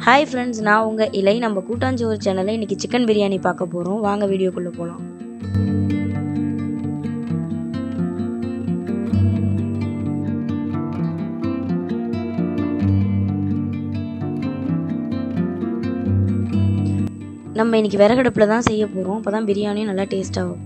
hi friends நான் உங்கள் இலை நம்ம கூட்டாஞ்சோறு சேனலில் இன்றைக்கி சிக்கன் பிரியாணி பார்க்க போகிறோம் வாங்க வீடியோக்குள்ளே போகலாம் நம்ம இன்றைக்கி விறகடுப்பில் தான் செய்ய போகிறோம் அப்போ தான் பிரியாணியும் நல்லா டேஸ்ட்டாகும்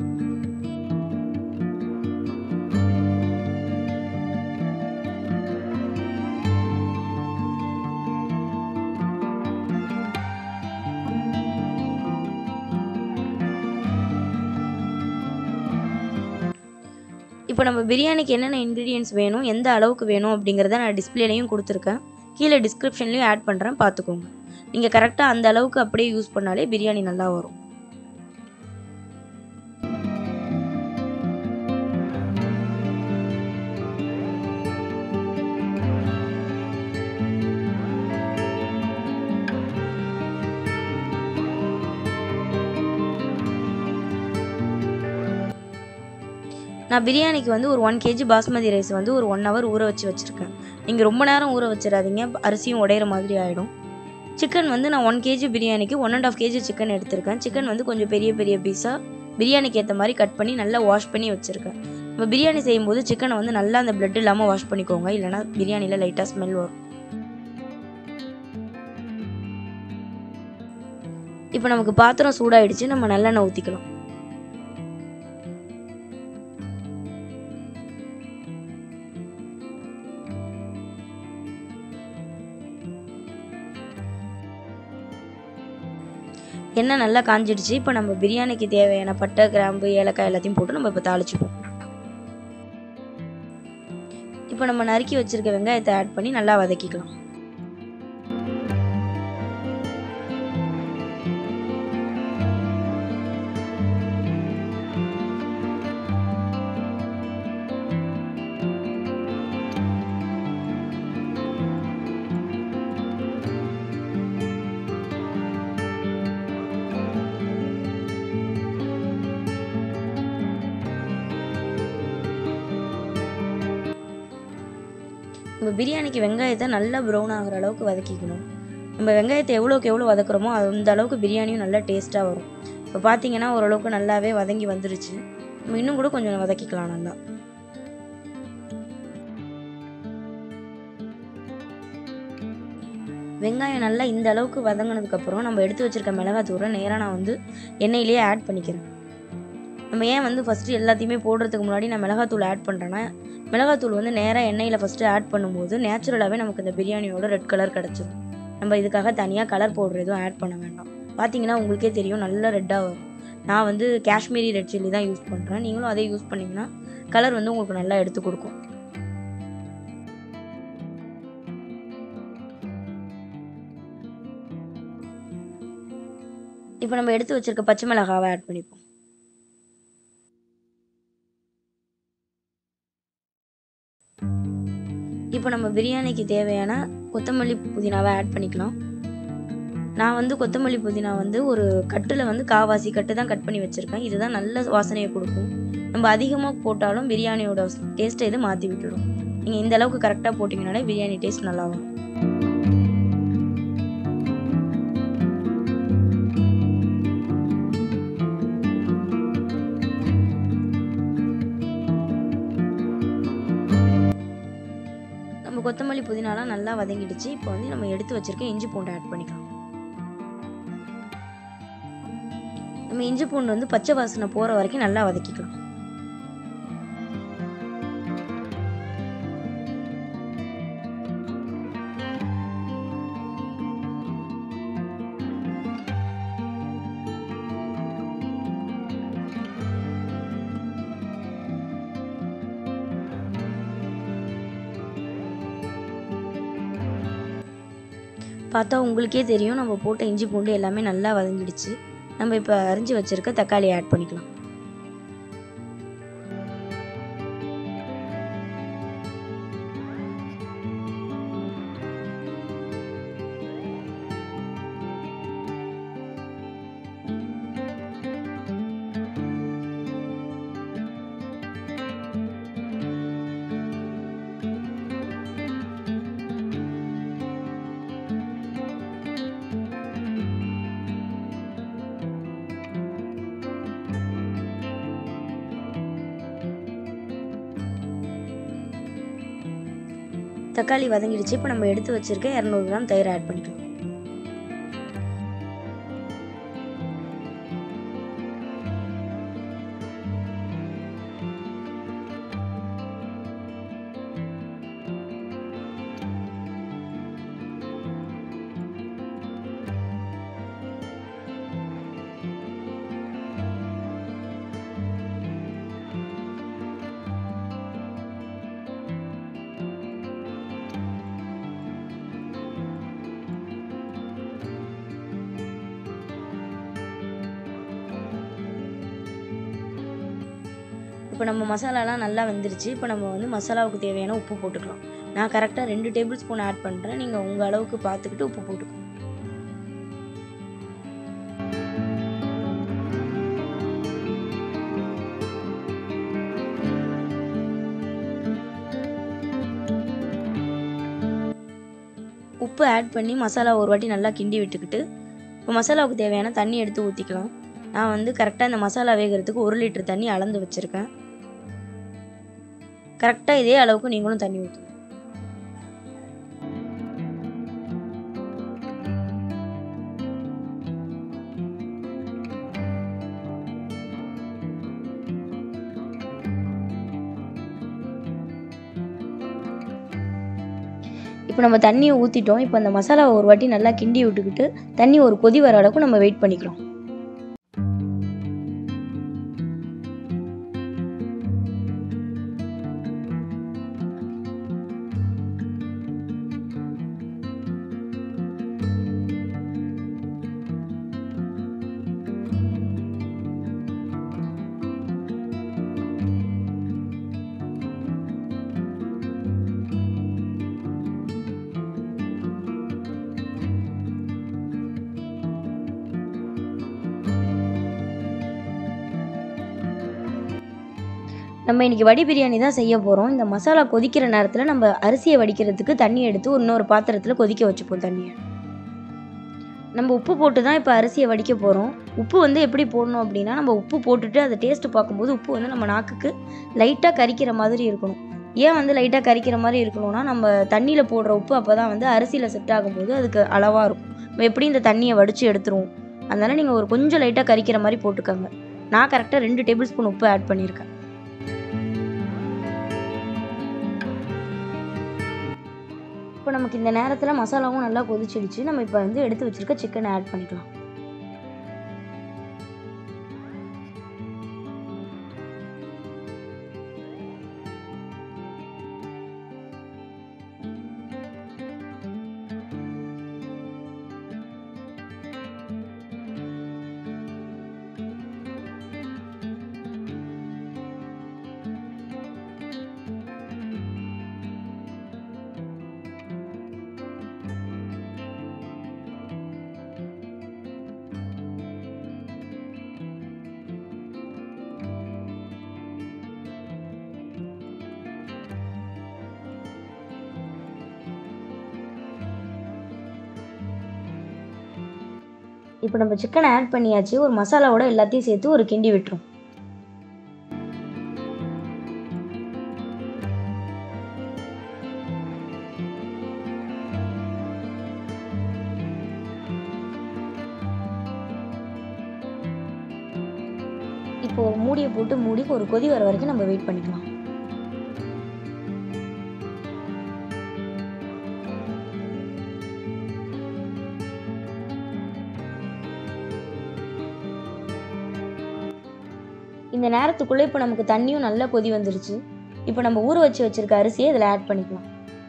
இப்போ நம்ம பிரியாணிக்கு என்னென்ன இன்க்ரீடியன்ஸ் வேணும் எந்த அளவுக்கு வேணும் அப்படிங்கிறத நான் டிஸ்பிளேலையும் கொடுத்துருக்கேன் கீழே டிஸ்கிரிப்ஷன்லேயும் ஆட் பண்ணுறேன் பார்த்துக்கோங்க நீங்கள் கரெக்டாக அந்த அளவுக்கு அப்படியே யூஸ் பண்ணாலே பிரியாணி நல்லா வரும் நான் பிரியாணிக்கு வந்து ஒரு ஒன் கேஜி பாஸ்மதி ரைஸ் வந்து ஒரு ஒன் ஹவர் ஊற வச்சு வச்சுருக்கேன் நீங்கள் ரொம்ப நேரம் ஊற வச்சிடாதீங்க அரிசியும் உடையிற மாதிரி ஆகிடும் சிக்கன் வந்து நான் ஒன் கேஜி பிரியாணிக்கு one and half KG chicken எடுத்திருக்கேன் சிக்கன் வந்து கொஞ்சம் பெரிய பெரிய பீஸாக பிரியாணிக்கு ஏற்ற மாதிரி கட் பண்ணி நல்லா வாஷ் பண்ணி வச்சுருக்கேன் நம்ம பிரியாணி செய்யும்போது சிக்கனை வந்து நல்லா அந்த பிளட் இல்லாமல் வாஷ் பண்ணிக்கோங்க இல்லைனா பிரியாணியில் லைட்டாக ஸ்மெல் வரும் இப்போ நமக்கு பாத்திரம் சூடாயிடுச்சு நம்ம நல்லெண்ணெய் ஊற்றிக்கலாம் எண்ணெய் நல்லா காஞ்சிடுச்சு இப்போ நம்ம பிரியாணிக்கு தேவையான பட்டை கிராம்பு ஏலக்காய் எல்லாத்தையும் போட்டு நம்ம இப்போ தாளிச்சுப்போம் இப்போ நம்ம நறுக்கி வச்சிருக்க வெங்காயத்தை ஆட் பண்ணி நல்லா வதக்கிக்கலாம் நம்ம பிரியாணிக்கு வெங்காயத்தை நல்லா ப்ரௌன் ஆகிற அளவுக்கு வதக்கிக்கணும் நம்ம வெங்காயத்தை எவ்வளோக்கு எவ்வளோ வதக்குறோமோ அந்த அளவுக்கு பிரியாணியும் நல்லா டேஸ்ட்டாக வரும் இப்போ பார்த்தீங்கன்னா ஓரளவுக்கு நல்லாவே வதங்கி வந்துருச்சு நம்ம இன்னும் கூட கொஞ்சம் வதக்கிக்கலாம் நல்லா வெங்காயம் நல்லா இந்த அளவுக்கு வதங்கினதுக்கப்புறம் நம்ம எடுத்து வச்சிருக்க மிளகாத்தூரை நேராக நான் வந்து எண்ணெயிலேயே ஆட் பண்ணிக்கிறேன் நம்ம ஏன் வந்து ஃபஸ்ட்டு எல்லாத்தையுமே போடுறதுக்கு முன்னாடி நான் மிளகாத்தூள் ஆட் பண்ணுறேன்னா மிளகாத்தூள் வந்து நேராக எண்ணெயில் ஃபஸ்ட்டு ஆட் பண்ணும்போது நேச்சுரலாகவே நமக்கு இந்த பிரியாணியோட ரெட் கலர் கிடச்சிரும் நம்ம இதுக்காக தனியாக கலர் பவுடர் எதுவும் ஆட் பண்ண வேண்டாம் பார்த்தீங்கன்னா உங்களுக்கே தெரியும் நல்ல ரெட்டாக வரும் நான் வந்து காஷ்மீரி ரெட் சில்லி தான் யூஸ் பண்ணுறேன் நீங்களும் அதே யூஸ் பண்ணிங்கன்னா கலர் வந்து உங்களுக்கு நல்லா எடுத்து கொடுக்கும் இப்போ நம்ம எடுத்து வச்சிருக்க பச்சை மிளகாவை ஆட் பண்ணிப்போம் இப்போ நம்ம பிரியாணிக்கு தேவையான கொத்தமல்லி புதினாவை ஆட் பண்ணிக்கலாம் நான் வந்து கொத்தமல்லி புதினா வந்து ஒரு கட்டில் வந்து காவாசி கட்டு தான் கட் பண்ணி வச்சுருக்கேன் இதுதான் நல்ல வாசனையை கொடுக்கும் நம்ம அதிகமாக போட்டாலும் பிரியாணியோட டேஸ்ட்டை இது மாற்றி விட்டுடும் நீங்கள் இந்த அளவுக்கு கரெக்டாக போட்டிங்கனாலே பிரியாணி டேஸ்ட் நல்லா வரும் நம்ம கொத்தமல்லி புதினாலாம் நல்லா வதங்கிடுச்சு இப்போ வந்து நம்ம எடுத்து வச்சிருக்க இஞ்சி பூண்டு ஆட் பண்ணிக்கலாம் நம்ம இஞ்சி பூண்டு வந்து பச்சை வாசனை போகிற வரைக்கும் நல்லா வதக்கிக்கலாம் பார்த்தா உங்களுக்கே தெரியும் நம்ம போட்ட இஞ்சி பூண்டு எல்லாமே நல்லா வதங்கிடுச்சு நம்ம இப்போ அரிஞ்சு வச்சுருக்க தக்காளி ஆட் பண்ணிக்கலாம் தக்காளி வதங்கிடுச்சு இப்போ நம்ம எடுத்து வச்சிருக்க இரநூறு கிராம் தயிர் ஆட் பண்ணிக்கலாம் இப்போ நம்ம மசாலாலாம் நல்லா வெந்துருச்சு இப்போ நம்ம வந்து மசாலாவுக்கு தேவையான உப்பு போட்டுக்கலாம் நான் கரெக்டாக ரெண்டு டேபிள் ஸ்பூன் ஆட் பண்ணுறேன் நீங்கள் உங்கள் அளவுக்கு பார்த்துக்கிட்டு உப்பு போட்டுக்கோங்க உப்பு ஆட் பண்ணி மசாலா ஒரு வாட்டி நல்லா கிண்டி விட்டுக்கிட்டு இப்போ மசாலாவுக்கு தேவையான தண்ணி எடுத்து ஊற்றிக்கலாம் நான் வந்து கரெக்டாக இந்த மசாலா வேகிறதுக்கு ஒரு லிட்டர் தண்ணி அளந்து வச்சுருக்கேன் கரெக்டாக இதே அளவுக்கு நீங்களும் தண்ணி ஊற்றணும் இப்போ நம்ம தண்ணியை ஊற்றிட்டோம் இப்போ அந்த மசாலாவை ஒரு வாட்டி நல்லா கிண்டி விட்டுக்கிட்டு தண்ணி ஒரு கொதி வர அளவுக்கு நம்ம வெயிட் பண்ணிக்கலாம் நம்ம இன்றைக்கி வடி பிரியாணி தான் செய்ய போகிறோம் இந்த மசாலா கொதிக்கிற நேரத்தில் நம்ம அரிசியை வடிக்கிறதுக்கு தண்ணி எடுத்து இன்னொரு பாத்திரத்தில் கொதிக்க வச்சுப்போம் தண்ணியை நம்ம உப்பு போட்டு தான் இப்போ அரிசியை வடிக்க போகிறோம் உப்பு வந்து எப்படி போடணும் அப்படின்னா நம்ம உப்பு போட்டுட்டு அதை டேஸ்ட்டு பார்க்கும்போது உப்பு வந்து நம்ம நாக்குக்கு லைட்டாக கரிக்கிற மாதிரி இருக்கணும் ஏன் வந்து லைட்டாக கரிக்கிற மாதிரி இருக்கணும்னா நம்ம தண்ணியில் போடுற உப்பு அப்போ தான் வந்து அரிசியில் செட் ஆகும்போது அதுக்கு அளவாக இருக்கும் நம்ம எப்படி இந்த தண்ணியை வடித்து எடுத்துருவோம் அதனால் நீங்கள் ஒரு கொஞ்சம் லைட்டாக கரிக்கிற மாதிரி போட்டுக்கோங்க நான் கரெக்டாக ரெண்டு டேபிள் ஸ்பூன் உப்பு ஆட் பண்ணியிருக்கேன் இப்போ நமக்கு இந்த நேரத்தில் மசாலாவும் நல்லா கொதிச்சிடுச்சு நம்ம இப்போ வந்து எடுத்து வச்சிருக்க சிக்கனை ஆட் பண்ணிக்கலாம் இப்போ நம்ம சிக்கனை ஆட் பண்ணியாச்சு ஒரு மசாலாவோட எல்லாத்தையும் சேர்த்து ஒரு கிண்டி விட்டுரும் இப்போ ஒரு மூடியை போட்டு மூடி ஒரு கொதி வர வரைக்கும் நம்ம வெயிட் பண்ணிக்கலாம் இந்த நேரத்துக்குள்ளே இப்போ நமக்கு தண்ணியும் நல்லா கொதி வந்துருச்சு இப்போ நம்ம ஊற வச்சு வச்சிருக்க அரிசியை இதில் ஆட் பண்ணிக்கலாம்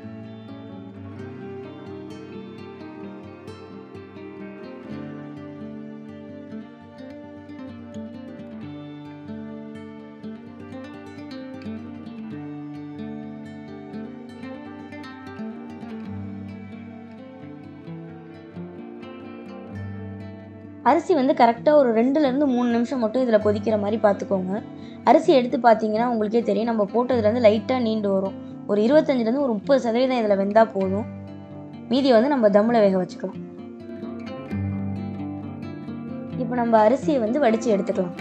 அரிசி வந்து கரெக்டாக ஒரு ரெண்டுலேருந்து மூணு நிமிஷம் மட்டும் இதில் கொதிக்கிற மாதிரி பார்த்துக்கோங்க அரிசி எடுத்து பார்த்தீங்கன்னா உங்களுக்கே தெரியும் நம்ம போட்டதுலேருந்து லைட்டாக நீண்டு வரும் ஒரு இருபத்தஞ்சிலேருந்து ஒரு முப்பது சதவீதம் இதில் வெந்தால் போதும் மீதியை வந்து நம்ம தம்மில் வேக வச்சுக்கலாம் இப்போ நம்ம அரிசியை வந்து வடித்து எடுத்துக்கலாம்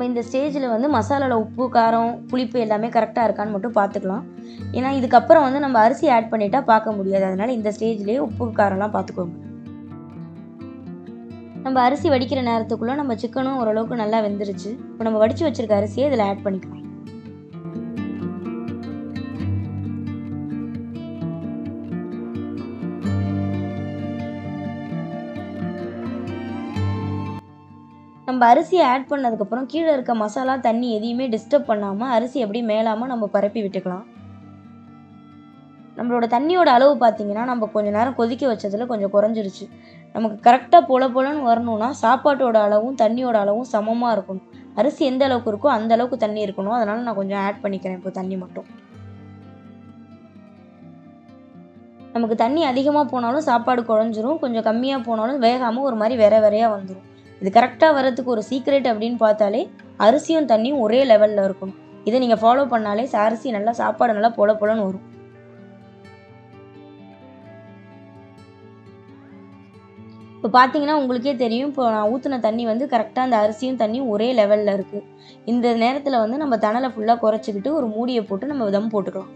நம்ம இந்த ஸ்டேஜில் வந்து மசாலாவில் உப்பு காரம் புளிப்பு எல்லாமே கரெக்டாக இருக்கான்னு மட்டும் பார்த்துக்கலாம் ஏன்னா இதுக்கப்புறம் வந்து நம்ம அரிசி ஆட் பண்ணிட்டா பார்க்க முடியாது அதனால் இந்த ஸ்டேஜ்லேயே உப்பு காரம்லாம் பார்த்துக்கோங்க நம்ம அரிசி வடிக்கிற நேரத்துக்குள்ளே நம்ம சிக்கனும் ஓரளவுக்கு நல்லா வெந்துருச்சு இப்போ நம்ம வடித்து வச்சிருக்க அரிசியை இதில் ஆட் பண்ணிக்கலாம் நம்ம அரிசியை ஆட் பண்ணதுக்கப்புறம் கீழே இருக்க மசாலா தண்ணி எதையுமே டிஸ்டர்ப் பண்ணாமல் அரிசி எப்படி மேலாமல் நம்ம பரப்பி விட்டுக்கலாம் நம்மளோட தண்ணியோட அளவு பார்த்தீங்கன்னா நம்ம கொஞ்சம் நேரம் கொதிக்க வச்சதில் கொஞ்சம் குறைஞ்சிருச்சு நமக்கு கரெக்டாக பொல பொலன்னு வரணும்னா சாப்பாட்டோட அளவும் தண்ணியோட அளவும் சமமாக இருக்கணும் அரிசி எந்த அளவுக்கு இருக்கோ அந்த அளவுக்கு தண்ணி இருக்கணும் அதனால் நான் கொஞ்சம் ஆட் பண்ணிக்கிறேன் இப்போ தண்ணி மட்டும் நமக்கு தண்ணி அதிகமாக போனாலும் சாப்பாடு குழஞ்சிரும் கொஞ்சம் கம்மியாக போனாலும் வேகாமல் ஒரு மாதிரி வேற வேறையாக வந்துடும் இது கரெக்டாக வரதுக்கு ஒரு சீக்ரெட் அப்படின்னு பார்த்தாலே அரிசியும் தண்ணியும் ஒரே லெவலில் இருக்கணும் இதை நீங்கள் ஃபாலோ பண்ணாலே அரிசி நல்லா சாப்பாடு நல்லா பொல பொலன்னு வரும் இப்போ பார்த்தீங்கன்னா உங்களுக்கே தெரியும் இப்போ நான் ஊற்றின தண்ணி வந்து கரெக்டாக அந்த அரிசியும் தண்ணியும் ஒரே லெவலில் இருக்குது இந்த நேரத்தில் வந்து நம்ம தணலை ஃபுல்லாக குறைச்சிக்கிட்டு ஒரு மூடியை போட்டு நம்ம தம் போட்டுக்கலாம்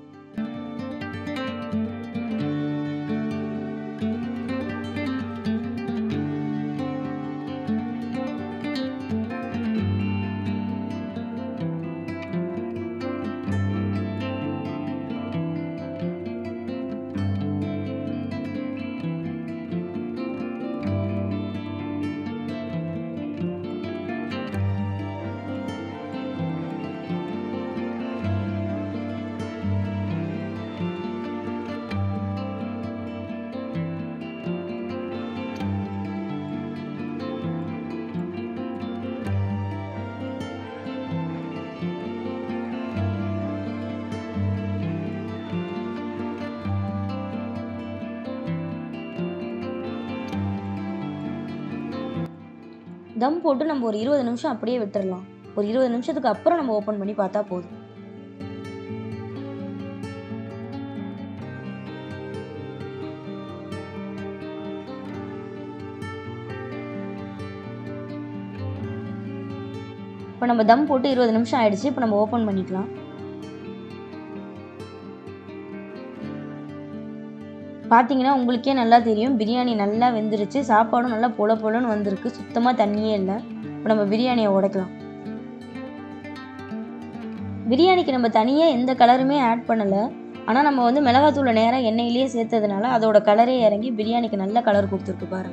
தம் போட்டு நம்ம ஒரு இருபது நிமிஷம் அப்படியே விட்டுறலாம் ஒரு இருபது நிமிஷத்துக்கு அப்புறம் நம்ம ஓப்பன் பண்ணி பார்த்தா போதும் இப்போ நம்ம தம் போட்டு இருபது நிமிஷம் ஆயிடுச்சு இப்போ நம்ம ஓப்பன் பண்ணிக்கலாம் பார்த்தீங்கன்னா உங்களுக்கே நல்லா தெரியும் பிரியாணி நல்லா வெந்துருச்சு சாப்பாடும் நல்லா பொல பொலன்னு வந்திருக்கு சுத்தமாக தண்ணியே இல்லை இப்போ நம்ம பிரியாணியை உடைக்கலாம் பிரியாணிக்கு நம்ம தனியாக எந்த கலருமே ஆட் பண்ணலை ஆனால் நம்ம வந்து மிளகாத்தூளை நேராக எண்ணெயிலேயே சேர்த்ததுனால அதோட கலரே இறங்கி பிரியாணிக்கு நல்ல கலர் கொடுத்துருக்கு பாருங்க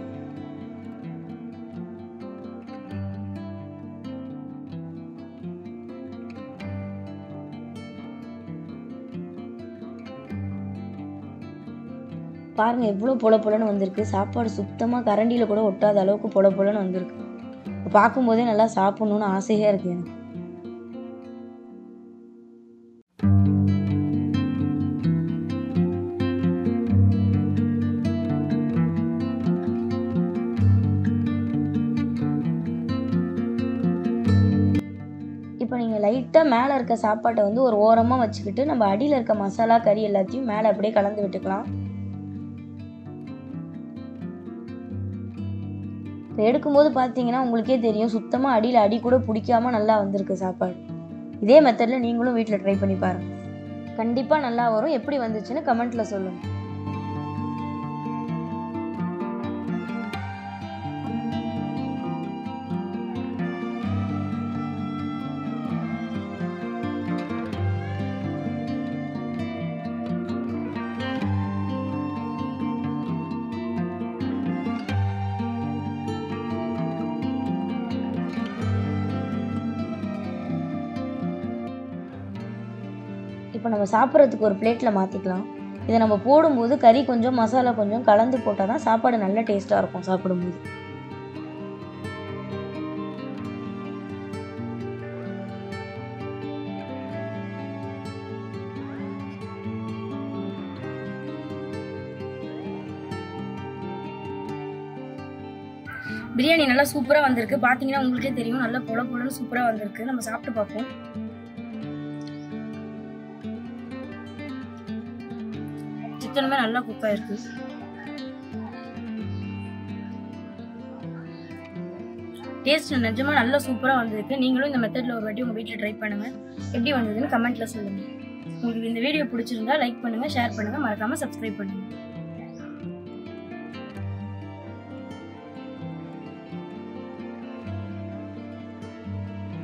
பாருங்க எவ்வளோ பொல பொலன்னு வந்திருக்கு சாப்பாடு சுத்தமாக கரண்டியில் கூட ஒட்டாத அளவுக்கு பொல பொலன்னு வந்திருக்கு பார்க்கும்போதே நல்லா சாப்பிட்ணுன்னு ஆசையாக இருக்குது எனக்கு இப்போ நீங்கள் லைட்டாக மேலே இருக்க சாப்பாட்டை வந்து ஒரு ஓரமாக வச்சுக்கிட்டு நம்ம அடியில் இருக்க மசாலா கறி எல்லாத்தையும் மேலே அப்படியே கலந்து விட்டுக்கலாம் இப்போ எடுக்கும்போது பார்த்தீங்கன்னா உங்களுக்கே தெரியும் சுத்தமாக அடியில் அடி கூட பிடிக்காம நல்லா வந்திருக்கு சாப்பாடு இதே மெத்தடில் நீங்களும் வீட்டில் ட்ரை பண்ணி பாருங்கள் கண்டிப்பாக நல்லா வரும் எப்படி வந்துச்சுன்னு கமெண்ட்டில் சொல்லுங்கள் இப்போ நம்ம சாப்பிட்றதுக்கு ஒரு பிளேட்டில் மாற்றிக்கலாம் இதை நம்ம போடும்போது கறி கொஞ்சம் மசாலா கொஞ்சம் கலந்து போட்டால் தான் சாப்பாடு நல்ல டேஸ்ட்டாக இருக்கும் சாப்பிடும்போது பிரியாணி நல்லா சூப்பராக வந்திருக்கு பார்த்தீங்கன்னா உங்களுக்கே தெரியும் நல்லா பொல பொலன்னு சூப்பராக வந்திருக்கு நம்ம சாப்பிட்டு பார்ப்போம் சிக்கனுமே நல்லா குக் ஆயிருக்கு டேஸ்ட் நிஜமாக நல்லா சூப்பராக வந்திருக்கு நீங்களும் இந்த மெத்தடில் ஒரு வாட்டி உங்கள் வீட்டில் ட்ரை பண்ணுங்கள் எப்படி வந்ததுன்னு கமெண்ட்டில் சொல்லுங்கள் உங்களுக்கு இந்த வீடியோ பிடிச்சிருந்தா லைக் பண்ணுங்கள் ஷேர் பண்ணுங்கள் மறக்காமல் சப்ஸ்கிரைப் பண்ணுங்கள்